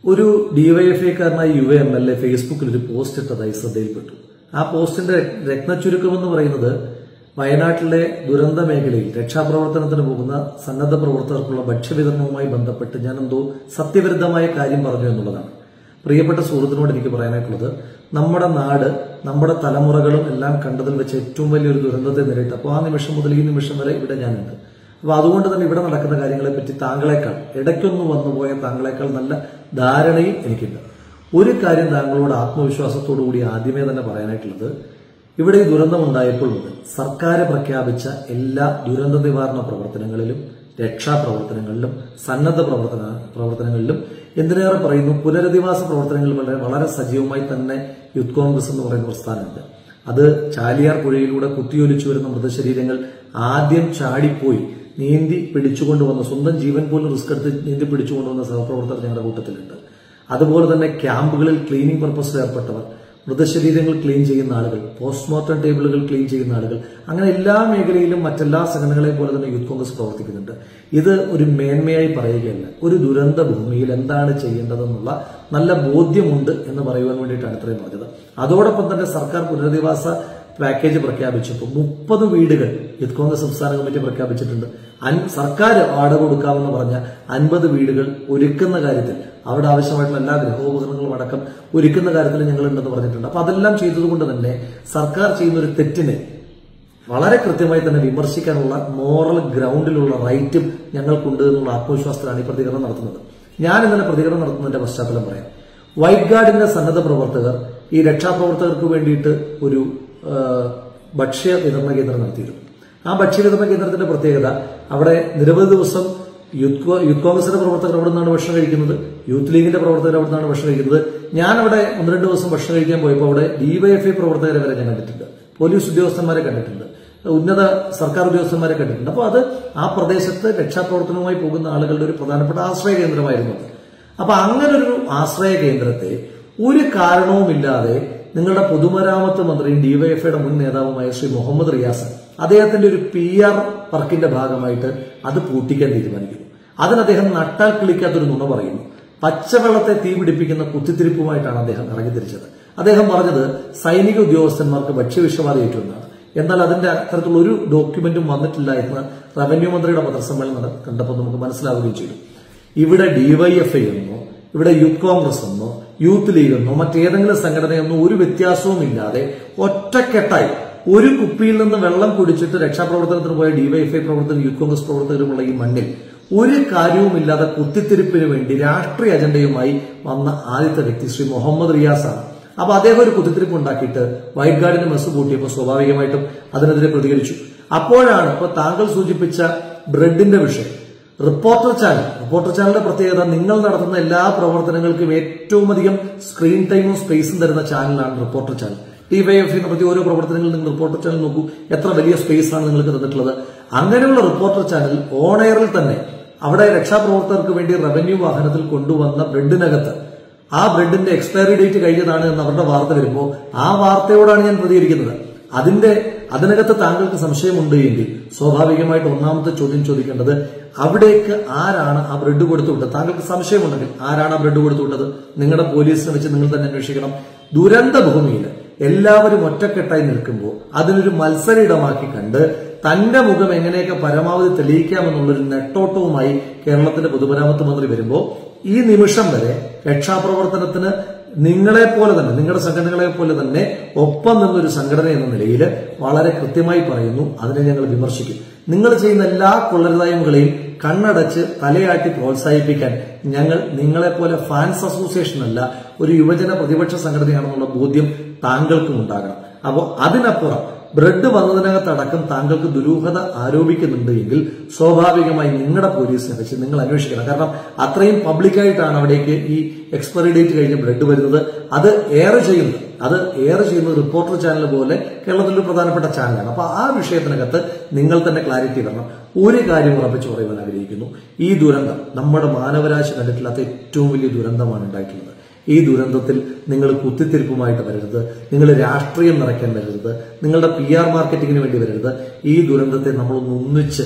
ഒരു ഡിവൈഎഫ്ഐക്കാരനായ U M L A ഫേസ്ബുക്കിൽ ഒരു പോസ്റ്റ് ഇട്ടതായി ശ്രദ്ധയിൽപ്പെട്ടു ആ പോസ്റ്റിന്റെ രത്നച്ചുരുക്കം എന്ന് പറയുന്നത് വയനാട്ടിലെ ദുരന്ത മേഖലയിൽ രക്ഷാപ്രവർത്തനത്തിന് പോകുന്ന സന്നദ്ധ പ്രവർത്തകർക്കുള്ള ഭക്ഷ്യവിതരണവുമായി ബന്ധപ്പെട്ട് ഞാൻ എന്തോ സത്യവിരുദ്ധമായ കാര്യം പറഞ്ഞു എന്നുള്ളതാണ് പ്രിയപ്പെട്ട സുഹൃത്തിനോട് എനിക്ക് പറയാനായിട്ടുള്ളത് നമ്മുടെ നാട് നമ്മുടെ തലമുറകളും എല്ലാം കണ്ടതിൽ വെച്ച് ഏറ്റവും വലിയൊരു ദുരന്തത്തെ നേരിട്ട് അപ്പോൾ ആ നിമിഷം മുതൽ ഈ നിമിഷം വരെ ഇവിടെ ഞാനുണ്ട് അപ്പൊ അതുകൊണ്ട് തന്നെ ഇവിടെ നടക്കുന്ന കാര്യങ്ങളെ പറ്റി താങ്കളെക്കാൾ ഇടയ്ക്കൊന്ന് വന്നുപോയ താങ്കളെക്കാൾ നല്ല ധാരണയും എനിക്കുണ്ട് ഒരു കാര്യം താങ്കളോട് ആത്മവിശ്വാസത്തോടു കൂടി ആദ്യമേ തന്നെ പറയാനായിട്ടുള്ളത് ഇവിടെ ഈ ദുരന്തമുണ്ടായപ്പോൾ മുതൽ സർക്കാർ പ്രഖ്യാപിച്ച എല്ലാ ദുരന്ത നിവാരണ പ്രവർത്തനങ്ങളിലും രക്ഷാപ്രവർത്തനങ്ങളിലും സന്നദ്ധ പ്രവർത്തന പ്രവർത്തനങ്ങളിലും എന്തിനേറെ പറയുന്നു പുനരധിവാസ പ്രവർത്തനങ്ങളിൽ വളരെ വളരെ സജീവമായി തന്നെ യൂത്ത് കോൺഗ്രസ് എന്ന് പറയുന്ന പ്രസ്ഥാനമുണ്ട് അത് ചാലിയാർ പുഴയിലൂടെ കുത്തിയൊലിച്ചു വരുന്ന മൃതശരീരങ്ങൾ ആദ്യം ചാടിപ്പോയി നീന്തി പിടിച്ചുകൊണ്ടുവന്ന സ്വന്തം ജീവൻ പോലും റിസ്ക് എടുത്ത് നീന്തി പിടിച്ചുകൊണ്ടുവന്ന സഹപ്രവർത്തകർ ഞങ്ങളുടെ കൂട്ടത്തിലുണ്ട് അതുപോലെ തന്നെ ക്യാമ്പുകളിൽ ക്ലീനിംഗ് പർപ്പസിൽ ഏർപ്പെട്ടവർ മൃതശരീരങ്ങൾ ക്ലീൻ ചെയ്യുന്ന ആളുകൾ പോസ്റ്റ്മോർട്ടം ടേബിളുകൾ ക്ലീൻ ചെയ്യുന്ന ആളുകൾ അങ്ങനെ എല്ലാ മേഖലയിലും മറ്റെല്ലാ സംഘടനകളെ പോലെ തന്നെ യൂത്ത് കോൺഗ്രസ് പ്രവർത്തിക്കുന്നുണ്ട് ഇത് ഒരു മേന്മയായി പറയുകയല്ല ഒരു ദുരന്ത ഭൂമിയിൽ എന്താണ് ചെയ്യേണ്ടതെന്നുള്ള നല്ല ബോധ്യമുണ്ട് എന്ന് പറയുവാൻ വേണ്ടിയിട്ടാണ് ഇത്രയും പറഞ്ഞത് അതോടൊപ്പം തന്നെ സർക്കാർ പുനരധിവാസ പാക്കേജ് പ്രഖ്യാപിച്ചപ്പോൾ മുപ്പത് വീടുകൾ യൂത്ത് കോൺഗ്രസ് സംസ്ഥാന കമ്മിറ്റി പ്രഖ്യാപിച്ചിട്ടുണ്ട് അൻ- സർക്കാർ വാടക കൊടുക്കാമെന്ന് പറഞ്ഞ അൻപത് വീടുകൾ ഒരുക്കുന്ന കാര്യത്തിൽ അവിടെ ആവശ്യമായിട്ടുള്ള എല്ലാ ഗൃഹോപകരണങ്ങളും അടക്കം ഒരുക്കുന്ന കാര്യത്തിൽ ഞങ്ങൾ ഉണ്ടെന്ന് പറഞ്ഞിട്ടുണ്ട് അപ്പൊ അതെല്ലാം ചെയ്തതുകൊണ്ട് തന്നെ സർക്കാർ ചെയ്യുന്ന ഒരു തെറ്റിനെ വളരെ കൃത്യമായി തന്നെ വിമർശിക്കാനുള്ള മോറൽ ഗ്രൗണ്ടിലുള്ള റൈറ്റും ഞങ്ങൾക്കുണ്ട് എന്നുള്ള ആത്മവിശ്വാസത്തിലാണ് ഈ പ്രതികരണം നടത്തുന്നത് ഞാൻ ഇന്നലെ പ്രതികരണം നടത്തുന്നതിന്റെ പശ്ചാത്തലം പറയാം വൈറ്റ് ഗാർഡിന്റെ സന്നദ്ധ പ്രവർത്തകർ ഈ രക്ഷാപ്രവർത്തകർക്ക് വേണ്ടിയിട്ട് ഒരു ആ, ഭക്ഷ്യ വിതരണ കേന്ദ്രം നടത്തിയിരുന്നു ആ ഭക്ഷ്യ വിതരണ കേന്ദ്രത്തിന്റെ പ്രത്യേകത അവിടെ നിരവധി ദിവസം യൂത്ത് കോ- യൂത്ത് കോൺഗ്രസിന്റെ പ്രവർത്തകർ അവിടെ നിന്നാണ് ഭക്ഷണം കഴിക്കുന്നത് യൂത്ത് ലീഗിന്റെ പ്രവർത്തകർ അവിടെ നിന്നാണ് ഭക്ഷണം കഴിക്കുന്നത് ഞാൻ അവിടെ ഒന്ന് രണ്ട് ദിവസം ഭക്ഷണം കഴിക്കാൻ പോയപ്പോൾ അവിടെ ഡിവൈഎഫ്ഐ പ്രവർത്തകരെ വരെ ഞാൻ കണ്ടിട്ടുണ്ട് പോലീസ് ഉദ്യോഗസ്ഥന്മാരെ കണ്ടിട്ടുണ്ട് ഉന്നത സർക്കാർ ഉദ്യോഗസ്ഥന്മാരെ കണ്ടിട്ടുണ്ട് അപ്പോൾ അത് ആ പ്രദേശത്ത് രക്ഷാപ്രവർത്തനവുമായി പോകുന്ന ആളുകളുടെ ഒരു പ്രധാനപ്പെട്ട ആശ്രയ കേന്ദ്രമായിരുന്നു അത് അപ്പൊ അങ്ങനെ ഒരു ആശ്രയ കേന്ദ്രത്തെ ഒരു കാരണവുമില്ലാതെ നിങ്ങളുടെ പൊതുമരാമത്ത് മന്ത്രിയും ഡിവൈഎഫ്ഐയുടെ മുൻ നേതാവുമായ ശ്രീ മുഹമ്മദ് റിയാസ് അദ്ദേഹത്തിന്റെ ഒരു പി ആർ വർക്കിന്റെ ഭാഗമായിട്ട് അത് പൂട്ടിക്കാൻ തീരുമാനിക്കുന്നു അതിന് അദ്ദേഹം നട്ടാൽ കിളിക്കാത്തൊരു നുണ പറയുന്നു പച്ചവെള്ളത്തെ തീ പിടിപ്പിക്കുന്ന കുത്തിത്തിരിപ്പുമായിട്ടാണ് അദ്ദേഹം ഇറങ്ങിത്തിരിച്ചത് അദ്ദേഹം പറഞ്ഞത് സൈനിക ഉദ്യോഗസ്ഥന്മാർക്ക് ഭക്ഷ്യവിഷബാധ ഏറ്റുവെന്നാണ് എന്നാൽ അതിന്റെ അത്തരത്തിലുള്ള ഒരു ഡോക്യുമെന്റും വന്നിട്ടില്ല എന്ന് റവന്യൂ മന്ത്രിയുടെ പത്രസമ്മേളനം നട- കണ്ടപ്പോൾ നമുക്ക് മനസ്സിലാവുകയും ചെയ്തു ഇവിടെ ഡിവൈഎഫ്ഐ എന്നോ ഇവിടെ യൂത്ത് കോൺഗ്രസ് എന്നോ യൂത്ത് ലീഗ് എന്നോ മറ്റേതെങ്കിലും സംഘടനയെന്നോ ഒരു വ്യത്യാസവും ഇല്ലാതെ ഒറ്റക്കെട്ടായി ഒരു കുപ്പിയിൽ നിന്ന് വെള്ളം കുടിച്ചിട്ട് രക്ഷാപ്രവർത്തനത്തിന് പോയ ഡിവൈഎഫ്ഐ പ്രവർത്തകരും യൂത്ത് കോൺഗ്രസ് പ്രവർത്തകരുമുള്ള ഈ മണ്ണിൽ ഒരു കാര്യവുമില്ലാതെ കുത്തിത്തിരിപ്പിന് വേണ്ടി രാഷ്ട്രീയ അജണ്ടയുമായി വന്ന ആദ്യത്തെ വ്യക്തി ശ്രീ മുഹമ്മദ് റിയാസാണ് അപ്പൊ അദ്ദേഹം ഒരു കുത്തിത്തിരിപ്പ് ഉണ്ടാക്കിയിട്ട് വൈറ്റ് ഗാർഡിന് മെസ്സ് കൂട്ടിയപ്പോൾ സ്വാഭാവികമായിട്ടും അതിനെതിരെ പ്രതികരിച്ചു അപ്പോഴാണ് ഇപ്പൊ താങ്കൾ സൂചിപ്പിച്ച ബ്രെഡിന്റെ വിഷയം റിപ്പോർട്ടർ ചാനൽ റിപ്പോർട്ടർ ചാനലിന്റെ പ്രത്യേകത നിങ്ങൾ നടത്തുന്ന എല്ലാ പ്രവർത്തനങ്ങൾക്കും ഏറ്റവും അധികം സ്ക്രീൻ ടൈമും സ്പേസും തരുന്ന ചാനലാണ് റിപ്പോർട്ടർ ചാനൽ ഡിവൈഎഫ് നടത്തിയ ഓരോ പ്രവർത്തനങ്ങളും നിങ്ങൾ റിപ്പോർട്ടർ ചാനൽ നോക്കൂ എത്ര വലിയ സ്പേസ് ആണ് നിങ്ങൾക്ക് തന്നിട്ടുള്ളത് അങ്ങനെയുള്ള റിപ്പോർട്ടർ ചാനൽ ഓൺ എയറിൽ തന്നെ അവിടെ രക്ഷാപ്രവർത്തകർക്ക് വേണ്ടി റവന്യൂ വാഹനത്തിൽ കൊണ്ടുവന്ന ബ്രെഡിനകത്ത് ആ ബ്രെഡിന്റെ എക്സ്പയറി ഡേറ്റ് കഴിഞ്ഞതാണ് എന്ന് അവരുടെ വാർത്ത വരുമ്പോൾ ആ വാർത്തയോടാണ് ഞാൻ പ്രതികരിക്കുന്നത് അതിന്റെ അതിനകത്ത് താങ്കൾക്ക് സംശയമുണ്ട് എങ്കിൽ സ്വാഭാവികമായിട്ട് ഒന്നാമത്തെ ചോദ്യം ചോദിക്കേണ്ടത് അവിടേക്ക് ആരാണ് ആ ബ്രെഡ് കൊടുത്തു വിട്ടത് താങ്കൾക്ക് സംശയമുണ്ടെങ്കിൽ ആരാണ് ആ ബ്രെഡ് കൊടുത്തു വിട്ടത് നിങ്ങളുടെ പോലീസിനെ വെച്ച് നിങ്ങൾ തന്നെ അന്വേഷിക്കണം ദുരന്ത ഭൂമിയിൽ എല്ലാവരും ഒറ്റക്കെട്ടായി നിൽക്കുമ്പോൾ അതിനൊരു മത്സര ഇടമാക്കി കണ്ട് തന്റെ മുഖം എങ്ങനെയൊക്കെ പരമാവധി തെളിയിക്കാമെന്നുള്ളൊരു നെട്ടോട്ടവുമായി കേരളത്തിന്റെ പൊതുമരാമത്ത് മന്ത്രി വരുമ്പോൾ ഈ നിമിഷം വരെ രക്ഷാപ്രവർത്തനത്തിന് നിങ്ങളെ പോലെ തന്നെ നിങ്ങളുടെ സംഘടനകളെ പോലെ തന്നെ ഒപ്പം നിന്നൊരു സംഘടന എന്ന നിലയിൽ വളരെ കൃത്യമായി പറയുന്നു അതിനെ ഞങ്ങൾ വിമർശിക്കും നിങ്ങൾ ചെയ്യുന്ന എല്ലാ കൊള്ളരുതായ്മകളെയും കണ്ണടച്ച് തലയാട്ടി പ്രോത്സാഹിപ്പിക്കാൻ ഞങ്ങൾ നിങ്ങളെപ്പോലെ ഫാൻസ് അസോസിയേഷൻ അല്ല ഒരു യുവജന പ്രതിപക്ഷ സംഘടനയാണെന്നുള്ള ബോധ്യം താങ്കൾക്കും ഉണ്ടാകണം അപ്പോൾ അതിനപ്പുറം ബ്രെഡ് വന്നതിനകത്തടക്കം താങ്കൾക്ക് ദുരൂഹത ആരോപിക്കുന്നുണ്ട് എങ്കിൽ സ്വാഭാവികമായി നിങ്ങളുടെ പോലീസിനെ വെച്ച് നിങ്ങൾ അന്വേഷിക്കണം കാരണം അത്രയും പബ്ലിക്കായിട്ടാണ് അവിടേക്ക് ഈ എക്സ്പയറി ഡേറ്റ് കഴിഞ്ഞ ബ്രെഡ് വരുന്നത് അത് ഏറെ ചെയ്യുന്നത് അത് ഏറെ ചെയ്യുന്നത് റിപ്പോർട്ടർ ചാനൽ പോലെ കേരളത്തിലെ ഒരു പ്രധാനപ്പെട്ട ചാനലാണ് അപ്പൊ ആ വിഷയത്തിനകത്ത് നിങ്ങൾ തന്നെ ക്ലാരിറ്റി വരണം ഒരു കാര്യം ഉറപ്പിച്ച് പറയുവാൻ ആഗ്രഹിക്കുന്നു ഈ ദുരന്തം നമ്മുടെ മാനവരാശി കണ്ടിട്ടില്ലാത്ത ഏറ്റവും വലിയ ദുരന്തമാണ് ഉണ്ടായിട്ടുള്ളത് ഈ ദുരന്തത്തിൽ നിങ്ങൾ കുത്തിത്തിരിപ്പുമായിട്ട് വരരുത് നിങ്ങൾ രാഷ്ട്രീയം നിറയ്ക്കാൻ വരരുത് നിങ്ങളുടെ പി ആർ മാർക്കറ്റിങ്ങിന് വേണ്ടി വരരുത് ഈ ദുരന്തത്തെ നമ്മളൊന്ന് ഒന്നിച്ച്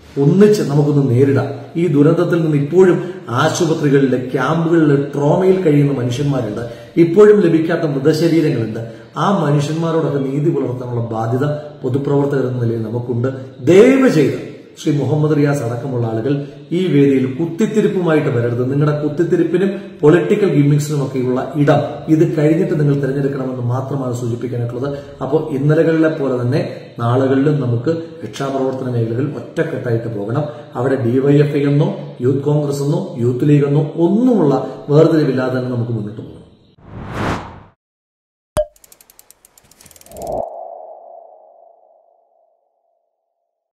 ഒന്നിച്ച് നമുക്കൊന്ന് നേരിടാം ഈ ദുരന്തത്തിൽ നിന്ന് ഇപ്പോഴും ആശുപത്രികളിലെ ക്യാമ്പുകളിലെ ട്രോമയിൽ കഴിയുന്ന മനുഷ്യന്മാരുണ്ട് ഇപ്പോഴും ലഭിക്കാത്ത മൃതശരീരങ്ങളുണ്ട് ആ മനുഷ്യന്മാരോടൊക്കെ നീതി പുലർത്താനുള്ള ബാധ്യത പൊതുപ്രവർത്തകർ എന്ന നിലയിൽ നമുക്കുണ്ട് ദയവ് ചെയ്ത് ശ്രീ മുഹമ്മദ് റിയാസ് അടക്കമുള്ള ആളുകൾ ഈ വേദിയിൽ കുത്തിത്തിരിപ്പുമായിട്ട് വരരുത് നിങ്ങളുടെ കുത്തിത്തിരിപ്പിനും പൊളിറ്റിക്കൽ ഗിമ്മിക്സിനും ഒക്കെയുള്ള ഇടം ഇത് കഴിഞ്ഞിട്ട് നിങ്ങൾ തിരഞ്ഞെടുക്കണമെന്ന് മാത്രമാണ് സൂചിപ്പിക്കാനായിട്ടുള്ളത് അപ്പോൾ ഇന്നലകളിലെ പോലെ തന്നെ നാളുകളിലും നമുക്ക് രക്ഷാപ്രവർത്തന മേഖലകൾ ഒറ്റക്കെട്ടായിട്ട് പോകണം അവിടെ ഡിവൈഎഫ്ഐ എന്നോ യൂത്ത് കോൺഗ്രസ് എന്നോ യൂത്ത് ലീഗ് എന്നോ ഒന്നുമുള്ള വേർതിരിവില്ലാതെ തന്നെ നമുക്ക് മുന്നോട്ട് പോകാം